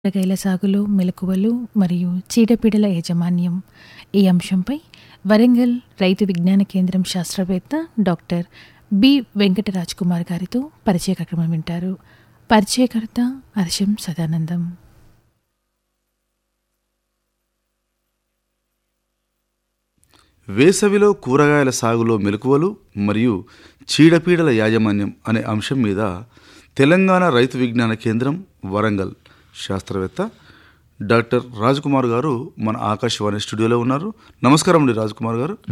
కూరగాయల సాగులో మెలకువలు మరియు చీడపీడల యాజమాన్యం ఈ అంశంపై వరంగల్ రైతు విజ్ఞాన కేంద్రం శాస్త్రవేత్త డాక్టర్ బి వెంకటరాజ్ కుమార్ గారితో పరిచయ కార్యక్రమం వింటారు పరిచయకర్త హర్షం సదానందం వేసవిలో కూరగాయల సాగులో మెలకువలు మరియు చీడపీడల యాజమాన్యం అనే అంశం మీద తెలంగాణ రైతు విజ్ఞాన కేంద్రం వరంగల్ శాస్త్రవేత్త డాక్టర్ రాజ్కుమార్ గారు మన ఆకాశవాణి స్టూడియోలో ఉన్నారు నమస్కారం అండి రాజ్కుమార్ గారు